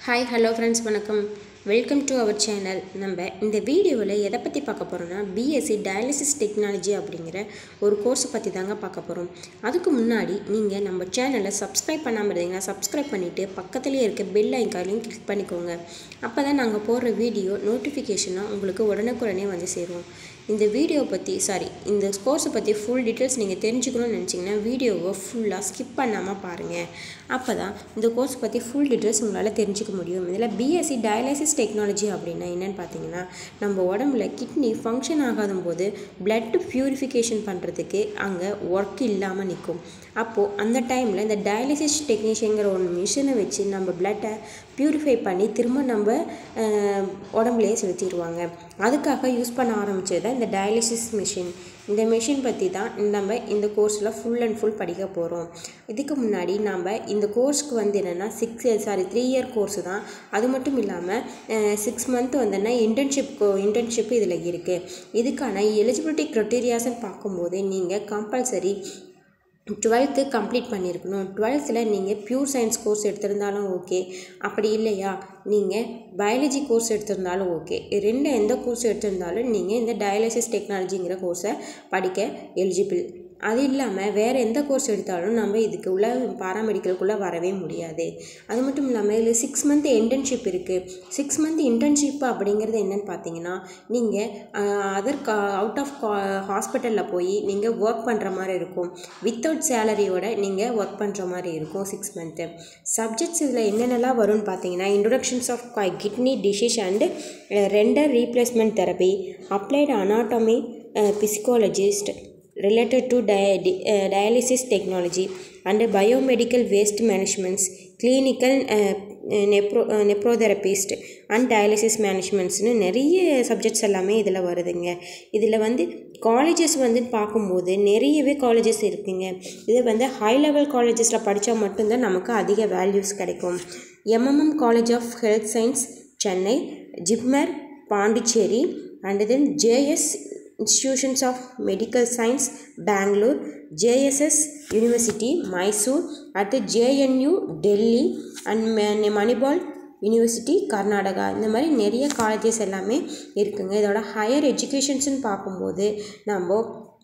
hi hello friends வணக்கம் welcome to our channel நம்ம இந்த வீடியோவில் எதை பற்றி பார்க்க போகிறோம்னா பிஎஸ்சி டயாலிசிஸ் டெக்னாலஜி அப்படிங்கிற ஒரு கோர்ஸை பற்றி தாங்க பார்க்க போகிறோம் அதுக்கு முன்னாடி நீங்கள் நம்ம சேனலை சப்ஸ்கிரைப் பண்ணாமல் இருந்தீங்கன்னா சப்ஸ்கிரைப் பண்ணிவிட்டு பக்கத்துலேயே இருக்க பெல் ஐக்கானையும் கிளிக் பண்ணிக்கோங்க அப்போ தான் நாங்கள் போடுற வீடியோ நோட்டிஃபிகேஷனாக உங்களுக்கு உடனுக்குடனே வந்து சேரும் இந்த வீடியோ பற்றி சாரி இந்த கோர்ஸை பற்றி ஃபுல் டீட்டெயில்ஸ் நீங்கள் தெரிஞ்சுக்கணும்னு நினச்சிங்கன்னா வீடியோவை ஃபுல்லாக ஸ்கிப் பண்ணாமல் பாருங்கள் அப்போ தான் இந்த கோர்ஸ் பற்றி ஃபுல் டீட்டெயில்ஸ் உங்களால் தெரிஞ்சுக்க முடியும் இதில் பிஎஸ்சி டயாலிசிஸ் டெக்னாலஜி அப்படின்னா என்னென்னு பார்த்தீங்கன்னா நம்ம உடம்புல கிட்னி ஃபங்க்ஷன் ஆகாத போது பிளட் ப்யூரிஃபிகேஷன் பண்ணுறதுக்கு அங்கே ஒர்க் இல்லாமல் நிற்கும் அப்போது அந்த டைமில் இந்த டயாலிசிஸ் டெக்னீஷியங்கிற ஒரு மிஷினை வச்சு நம்ம பிளட்டை ப்யூரிஃபை பண்ணி திரும்ப நம்ம அஹ், உடம்புலயே செலுத்திடுவாங்க அதுக்காக யூஸ் பண்ண ஆரம்பிச்சது தான் இந்த டயாலிசிஸ் மிஷின் இந்த மிஷின் பற்றி தான் நம்ம இந்த கோர்ஸில் ஃபுல் அண்ட் ஃபுல் படிக்க போகிறோம் இதுக்கு முன்னாடி நம்ம இந்த கோர்ஸ்க்கு வந்து என்னென்னா six sorry three year course தான் அது மட்டும் இல்லாமல் சிக்ஸ் மந்த் வந்தோன்னா இன்டர்ன்ஷிப் இன்டர்ன்ஷிப் இதில் இருக்குது இதுக்கான எலிஜிபிலிட்டி க்ரைட்டீரியாஸ்ன்னு பார்க்கும்போது நீங்கள் கம்பல்சரி டுவெல்த்து கம்ப்ளீட் பண்ணியிருக்கணும் டுவெல்த்தில் நீங்கள் பியூர் சயின்ஸ் கோர்ஸ் எடுத்திருந்தாலும் ஓகே அப்படி இல்லையா நீங்கள் பயாலஜி கோர்ஸ் எடுத்திருந்தாலும் ஓகே ரெண்டு எந்த கோர்ஸ் எடுத்திருந்தாலும் நீங்கள் இந்த டயாலிசிஸ் டெக்னாலஜிங்கிற கோர்ஸை படிக்க எலிஜிபிள் அது இல்லாமல் வேறு எந்த கோர்ஸ் எடுத்தாலும் நம்ம இதுக்கு உள்ள பாராமெடிக்கலுக்குள்ளே வரவே முடியாது அது மட்டும் இல்லாமல் இதில் சிக்ஸ் மந்த் இன்டர்ன்ஷிப் இருக்குது சிக்ஸ் மந்த் இன்டர்ன்ஷிப் அப்படிங்கிறது என்னென்னு பார்த்தீங்கன்னா நீங்கள் அதர் அவுட் ஆஃப் ஹாஸ்பிட்டலில் போய் நீங்கள் ஒர்க் பண்ணுற மாதிரி இருக்கும் வித்தவுட் சேலரியோட நீங்கள் ஒர்க் பண்ணுற மாதிரி இருக்கும் சிக்ஸ் மந்த்து சப்ஜெக்ட்ஸ் இதில் என்னென்னலாம் வரும்னு பார்த்தீங்கன்னா introductions of kidney diseases and renal replacement therapy applied anatomy physiologist related to dia- di- uh, dialysis technology and biomedical waste management clinical uh, nephro nephrotherapist and dialysis மேனேஜ்மெண்ட்ஸ்னு நிறைய subjects எல்லாமே இதில் வருதுங்க இதில் வந்து காலேஜஸ் வந்து பார்க்கும்போது நிறையவே காலேஜஸ் இருக்குங்க இது வந்து ஹை லெவல் காலேஜஸில் படித்தா மட்டும்தான் நமக்கு அதிக வேல்யூஸ் கிடைக்கும் MMM college of health science Chennai JIPMER Pondicherry and then JS institutions of medical science Bangalore JSS university Mysore அடுத்து JNU Delhi and Manipal university Karnataka இந்த மாதிரி நிறைய காலேஜஸ் எல்லாமே இருக்குங்க இதோட ஹையர் எஜுகேஷன்ஸ்னு பார்க்கும்போது நம்ம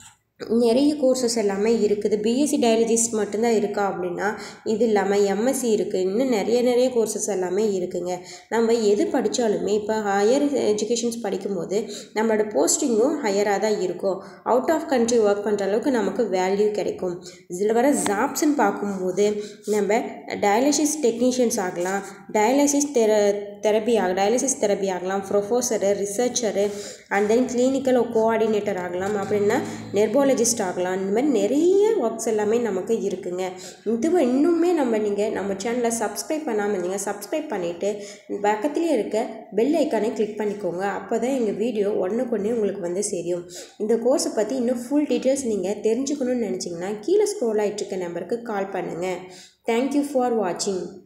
நிறைய கோர்சஸ் எல்லாமே இருக்குது பிஎஸ்சி டயாலஜிஸ்ட் மட்டும்தான் இருக்கா அப்படின்னா இது இல்லாமல் எம்எஸ்சி இருக்குது இன்னும் நிறைய நிறைய கோர்சஸ் எல்லாமே இருக்குங்க நம்ம எது படித்தாலுமே இப்போ ஹையர் எஜுகேஷன்ஸ் படிக்கும்போது நம்மளோட போஸ்டிங்கும் ஹையராக தான் இருக்கும் அவுட் ஆஃப் கண்ட்ரி ஒர்க் பண்ணுற அளவுக்கு நமக்கு வேல்யூ கிடைக்கும் இதில் வர ஜாப்ஸ்ன்னு பார்க்கும்போது நம்ம டயாலிசிஸ் டெக்னீஷியன்ஸ் ஆகலாம் டயாலிசிஸ் தெர தெரப்பி ஆக டயாலிசிஸ் தெரப்பி ஆகலாம் professor researcher and then clinical coordinator ஆகலாம் அப்படின்னா நெர்பாலஜிஸ்ட் ஆகலாம் இந்த மாதிரி நிறைய ஒர்க்ஸ் எல்லாமே நமக்கு இருக்குங்க இதுவை இன்னுமே நம்ம நீங்கள் நம்ம சேனலை சப்ஸ்கிரைப் பண்ணாமல் இருந்தீங்க சப்ஸ்கிரைப் பண்ணிவிட்டு பக்கத்துலேயே இருக்க பெல் ஐக்கானை கிளிக் பண்ணிக்கோங்க அப்போ தான் எங்கள் வீடியோ ஒன்றுக்கொன்னே உங்களுக்கு வந்து தெரியும் இந்த கோர்ஸை பற்றி இன்னும் ஃபுல் டீட்டெயில்ஸ் நீங்கள் தெரிஞ்சுக்கணும்னு நினச்சிங்கன்னா கீழே ஸ்க்ரோல் ஆகிட்டு இருக்க நம்பருக்கு கால் பண்ணுங்கள் தேங்க்யூ ஃபார் வாட்சிங்